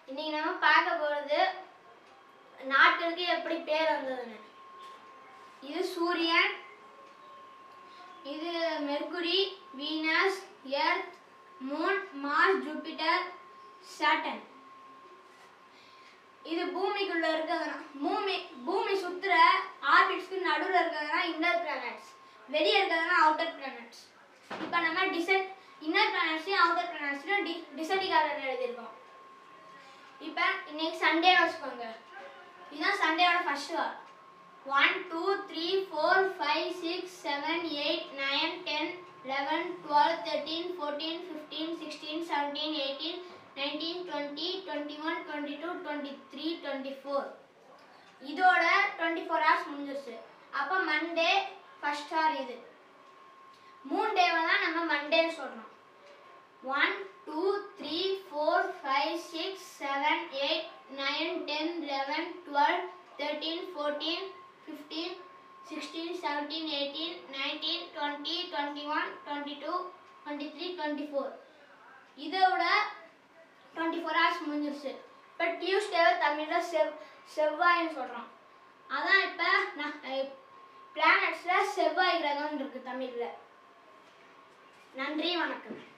இன்னைக்கு நம்ம பார்க்க போகிறது நாட்களுக்கு எப்படி பேர் வந்ததுன்னு இது சூரியன் இது Mercury Venus Earth Moon Mars Jupiter Saturn இது பூமிக்குள்ள இருக்கிறதுனா பூமி பூமி சுத்துற ஆர்பிட்ஸ்க்கு நடுவில் இருக்கிறதுனா இன்னர் பிளானட்ஸ் வெளியே இருக்கிறதுனா அவுட்டர் பிளானட்ஸ் இப்போ நம்ம டிசைன் இன்னர் பிளானட்ஸையும் அவுட்டர் பிளானட்ஸையும் டி டிசைனிங் ஆர்டர் எழுதியிருக்கோம் இப்போ இன்னைக்கு சண்டே வச்சுக்கோங்க இதுதான் சண்டேயோட ஃபர்ஸ்ட் வார் one two three four five six seven eight nine ten eleven twelve thirteen fourteen fifteen sixteen seventeen eighteen nineteen twenty twenty one twenty two twenty three twenty four இதோட twenty four hours முடிஞ்சிருச்சு அப்போ Monday first hour இது மூணு டேவை தான் நம்ம மண்டேன்னு சொல்கிறோம் one two three four five six seven eight nine ten eleven twelve thirteen fourteen fifteen sixteen seventeen eighteen nineteen twenty twenty one twenty two twenty three twenty four இதோட twenty four hours முடிஞ்சிருச்சு இப்போ டியூஸ்டேவை தமிழில் செவ் செவ்வாய்ன்னு சொல்கிறோம் அதான் இப்போ நான் பிளானட்ஸில் செவ்வாய் கிரகம்னு இருக்குது தமிழில் நன்றி வணக்கம்